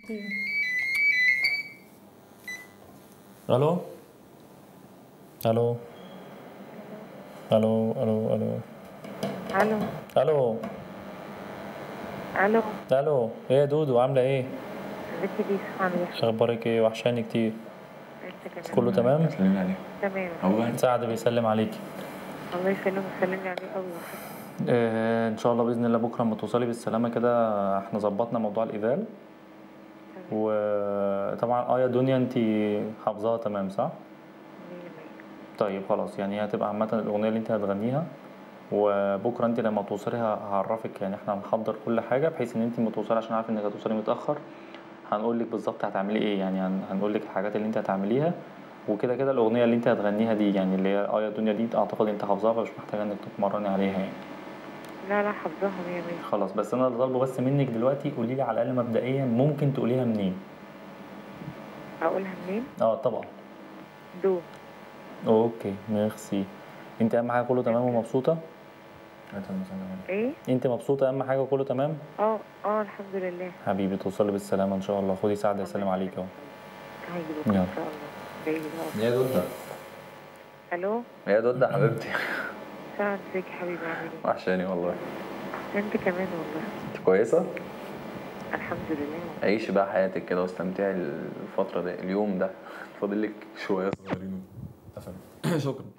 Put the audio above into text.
الو الو الو الو الو الو الو الو الو ايه يا دودو عامله ايه ازيك يا بيس عامل ايه؟ اخبارك ايه وحشاني كتير انت كمان كله تمام سلمي عليه تمام والله سعد بيسلم عليكي الله يسلمك ويسلمني عليه قوي إيه ان شاء الله باذن الله بكره لما توصلي بالسلامه كده احنا ظبطنا موضوع الايفال وطبعا اه يا دنيا انت حافظاها تمام صح طيب خلاص يعني هي هتبقى عامه الاغنيه اللي انت هتغنيها وبكره انت لما توصلي ه- هعرفك يعني احنا هنحضر كل حاجه بحيث ان انت لما توصلي عشان عارف انك هتوصلي متاخر هنقول لك بالظبط هتعملي ايه يعني هن- هنقول لك الحاجات اللي انت هتعمليها وكده كده الاغنيه اللي انت هتغنيها دي يعني اللي هي اه يا دنيا دي اعتقد انت حافظاها فمش محتاجه انك تتمرني عليها يعني لا لا حافظاها مية مية خلاص بس انا اللي طالبه بس منك دلوقتي قولي لي على الاقل مبدئيا ممكن تقوليها منين اقولها منين؟ اه طبعا دو اوكي ميرسي انت اهم حاجه كله تمام ومبسوطه هات المثلا ايه؟ انت مبسوطه اهم حاجه كله تمام اه اه الحمد لله حبيبي توصلي بالسلامه ان شاء الله خدي سعد يسلم عليك اهو هيجي بكره يلا. ان شاء الله جاي لي بقى. يا دودة الو يا دودة حبيبتي سعد ازيك يا حبيبي عامل ايه؟ وحشاني والله انت كمان والله انت كويسة؟ الحمد لله عيشي بقى حياتك كده واستمتعي الفترة دي اليوم ده فاضل لك شوية صغيرين قفل شكرا